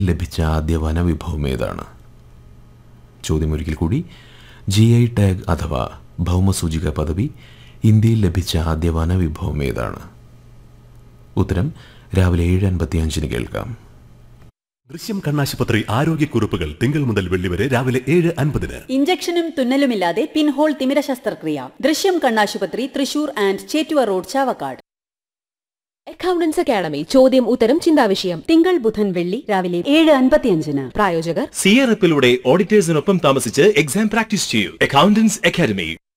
ലഭിച്ച ആദ്യ വനവിഭവം ഏതാണ് ചോദ്യമൊരിക്കൽ കൂടി ജി ഐ ടാഗ് അഥവാ ഭൗമസൂചിക പദവി ഇന്ത്യയിൽ ലഭിച്ച ആദ്യ വനവിഭവം ഏതാണ് ഉത്തരം രാവിലെ ഏഴ് അൻപത്തിയഞ്ചിന് കേൾക്കാം ദൃശ്യം കണ്ണാശുപത്രി ആരോഗ്യക്കുറിപ്പുകൾ തിങ്കൾ മുതൽ വെള്ളി വരെ രാവിലെ ഏഴ് അൻപതിന് ഇഞ്ചക്ഷനും തുന്നലുമില്ലാതെ പിൻഹോൾ തിമിര ശസ്ത്രക്രിയ ദൃശ്യം കണ്ണാശുപത്രി Thrissur and Chettuva road Chavakkad accountants academy ചോദ്യം ഉത്തരം ചിന്താവിഷയം തിങ്കൾ ബുധൻ വെള്ളി രാവിലെ ഏഴ് പ്രായോജകർ സിയറപ്പിലൂടെ ഓഡിറ്റേഴ്സിനൊപ്പം താമസിച്ച് എക്സാം പ്രാക്ടീസ് ചെയ്യൂ അക്കൗണ്ടൻസ് അക്കാദമി